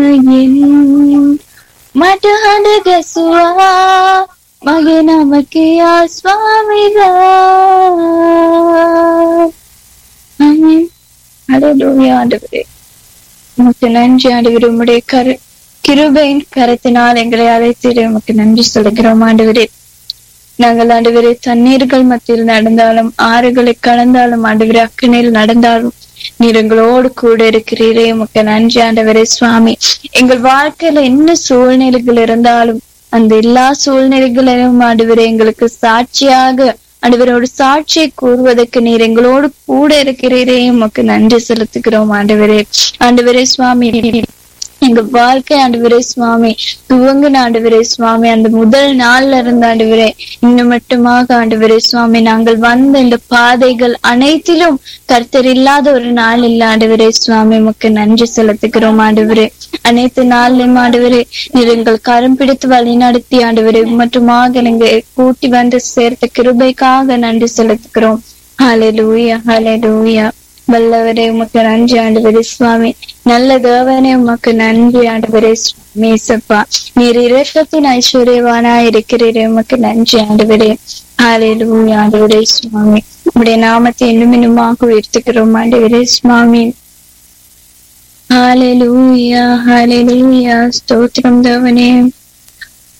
ಮಠಹಡಗಸುವ ಮಗೆ ನಮಕೆಯ ಸ್ವಾಮಿಗ ஆமென். ஹalleluya ஆண்டவரே உமக்கு நன்றி ஆண்டவரே உம்முடைய கரு கிருபையின் கரத்தினால் எங்களை அழைத்திட உமக்கு நன்றி சொல்கிறோம் ஆண்டவரே நாங்கள் ஆண்டவரே தண்ணீர்கள் மத்தியில் நடந்தாலும் ஆறுகளை கலந்தாலும் ஆண்டவரே அக்கனையில் நடந்தாலும் நீர் எங்களோடு கூட இருக்கிறீரே உமக்கு நன்றி ஆண்டவரே சுவாமி எங்கள் வாழ்க்கையில என்ன சூழ்நிலைகள் இருந்தாலும் அந்த எல்லா சூழ்நிலைகளிலும் ஆண்டவரே எங்களுக்கு சாட்சியாக ஆண்டவரோட சாட்சியை கூறுவதற்கு நீர் எங்களோடு கூட இருக்கிறீரே உமக்கு நன்றி செலுத்துகிறோம் ஆண்டவரே ஆண்டவரே சுவாமி எங்க வாழ்க்கை ஆண்டவரே சுவாமி துவங்கின ஆண்டவரே சுவாமி அந்த முதல் நாள்ல இருந்த ஆண்டவரே இன்னும் மட்டுமாக ஆண்டவரே சுவாமி நாங்கள் வந்த இந்த பாதைகள் அனைத்திலும் கர்த்தர் இல்லாத ஒரு நாள் இல்ல ஆண்டவரே சுவாமி உமக்கு நன்றி செலுத்துகிறோம் ஆண்டவரே அனைத்து நாளிலும் ஆண்டவரே நீர் எங்கள் கரம் பிடித்து வழி நடத்தி ஆண்டவரே மட்டுமாக நீங்க கூட்டி வந்து சேர்த்த கிருபைக்காக நன்றி செலுத்துகிறோம் ஹalleluya ஹalleluya வல்லவரே உமக்கு நன்றி ஆண்டவரே சுவாமி நல்ல தேவனே உமக்கு நன்றி ஆண்டவரே மேசப்பா நீர் இரக்கத்தின் ஐஸ்வர்யவானா இருக்கிறீரே உமக்கு நன்றி ஆண்டவரே ஹalleluya ஆண்டவரே சுவாமி உடைய நாமத்தை இன்னும் இன்னுமாக உயர்த்துகிறோம் ஆண்டவரே சுவாமி ஹalleluya ஹalleluya ஸ்தோத்திரம் தேவனே